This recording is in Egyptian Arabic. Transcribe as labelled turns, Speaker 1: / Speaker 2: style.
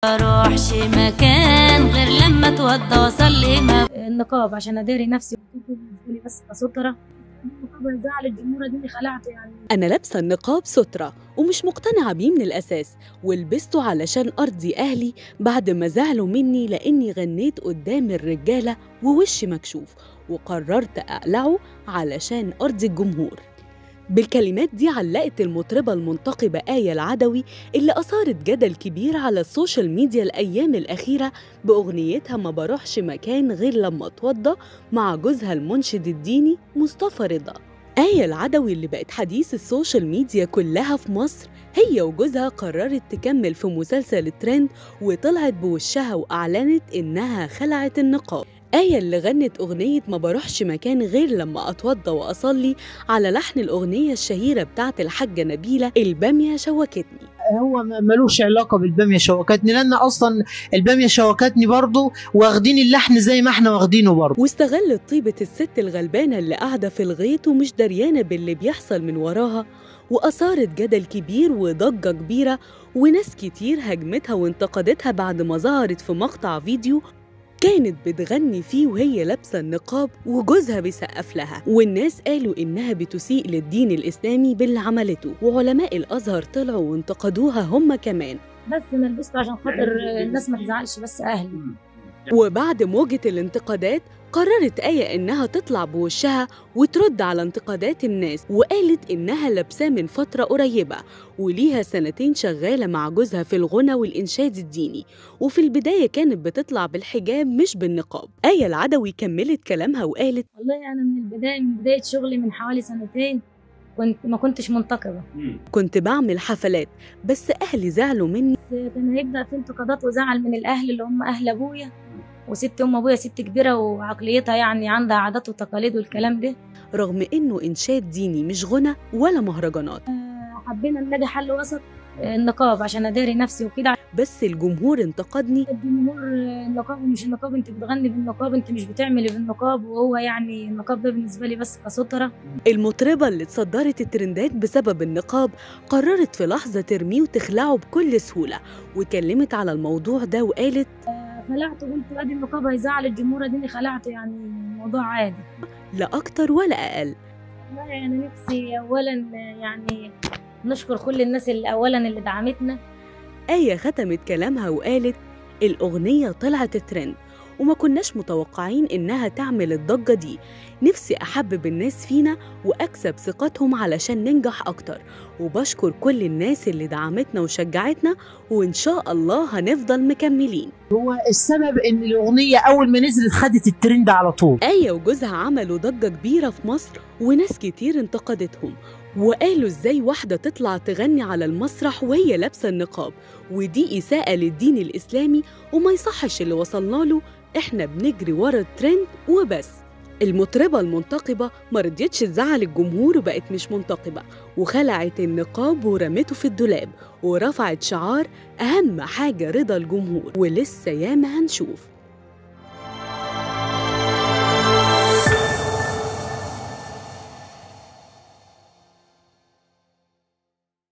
Speaker 1: اروحش مكان غير لما اتوضى واصلي ما
Speaker 2: النقاب عشان اداري نفسي بالنسبه لي بس كستره النقاب هيزعل الجمهور دي خلعت يعني
Speaker 3: أنا لابسة النقاب سترة ومش مقتنعة بيه من الأساس ولبسته علشان أرضي أهلي بعد ما زعلوا مني لأني غنيت قدام الرجالة ووشي مكشوف وقررت أقلعه علشان أرضي الجمهور بالكلمات دي علقت المطربة المنتقبة آية العدوي اللي أثارت جدل كبير على السوشيال ميديا الأيام الأخيرة بأغنيتها ما بروحش مكان غير لما أتوضى مع جوزها المنشد الديني مصطفى رضا آية العدوي اللي بقت حديث السوشيال ميديا كلها في مصر هي وجوزها قررت تكمل في مسلسل الترند وطلعت بوشها وأعلنت إنها خلعت النقاب آية اللي غنت أغنية ما بروحش مكان غير لما أتوضى وأصلي على لحن الأغنية الشهيرة بتاعت الحاجة نبيلة البامية شوكتني
Speaker 4: هو م- ملوش علاقه بالباميه شوكتني لان اصلا الباميه شوكتني برضه واخدين اللحن زي ما احنا واخدينه برضه
Speaker 3: واستغلت طيبة الست الغلبانة اللي قاعدة في الغيط ومش دريانة باللي بيحصل من وراها وأثارت جدل كبير وضجة كبيرة وناس كتير هجمتها وانتقدتها بعد ما ظهرت في مقطع فيديو كانت بتغني فيه وهي لابسة النقاب وجوزها بيسقف لها والناس قالوا إنها بتسيء للدين الإسلامي باللي عملته وعلماء الأزهر طلعوا وانتقدوها هم كمان
Speaker 2: بس انا لبسته عشان خاطر الناس ما تزعلش بس اهلي
Speaker 3: وبعد موجة الانتقادات قررت آية إنها تطلع بوشها وترد على انتقادات الناس وقالت إنها لابساه من فترة قريبة وليها سنتين شغالة مع جوزها في الغنى والإنشاد الديني وفي البداية كانت بتطلع بالحجاب مش بالنقاب آية العدوي كملت كلامها وقالت
Speaker 2: والله انا من البدايه من بدايه شغلي من حوالي سنتين كنت ما كنتش منتقبه
Speaker 3: كنت بعمل حفلات بس أهلي زعلوا مني
Speaker 2: بس كان هيبدا في انتقادات وزعل من الاهل اللي هم اهل ابويا وست ام ابويا ست كبيره وعقليتها يعني عندها عادات وتقاليد والكلام ده
Speaker 3: رغم إنه إنشاد ديني مش غنى ولا مهرجانات
Speaker 2: حبينا نلاقي حل وسط النقاب عشان اداري نفسي وكده
Speaker 3: بس الجمهور انتقدني
Speaker 2: الجمهور النقاب ومش النقاب انت بتغني بالنقاب انت مش بتعملي بالنقاب وهو يعني النقاب ده بالنسبه لي بس كستره
Speaker 3: المطربة اللي اتصدرت الترندات بسبب النقاب قررت في لحظة ترميه وتخلعه بكل سهولة وكلمت على الموضوع ده وقالت
Speaker 2: خلعت وقلت ادي النقاب هيزعل الجمهور دي خلعت يعني الموضوع عادي
Speaker 3: لا أكتر ولا أقل
Speaker 2: والله انا نفسي اولا يعني نشكر كل الناس اللي اولا اللي دعمتنا
Speaker 3: آية ختمت كلامها وقالت الأغنية طلعت ترند وما كناش متوقعين إنها تعمل الضجة دي نفسي أحبب الناس فينا وأكسب ثقتهم علشان ننجح أكتر وبشكر كل الناس اللي دعمتنا وشجعتنا وإن شاء الله هنفضل مكملين
Speaker 4: هو السبب ان الاغنيه اول ما نزلت خدت الترند على طول
Speaker 3: آية وجوزها عملوا ضجة كبيرة في مصر وناس كتير انتقدتهم وقالوا ازاي واحدة تطلع تغني على المسرح وهي لابسة النقاب ودي إساءة للدين الإسلامي وما يصحش اللي وصلنا له احنا بنجري ورا الترند وبس المطربة المنتقبة ما رضيتش تزعل الجمهور وبقت مش منتقبة وخلعت النقاب ورمته في الدولاب ورفعت شعار أهم حاجة رضا الجمهور ولسه ياما هنشوف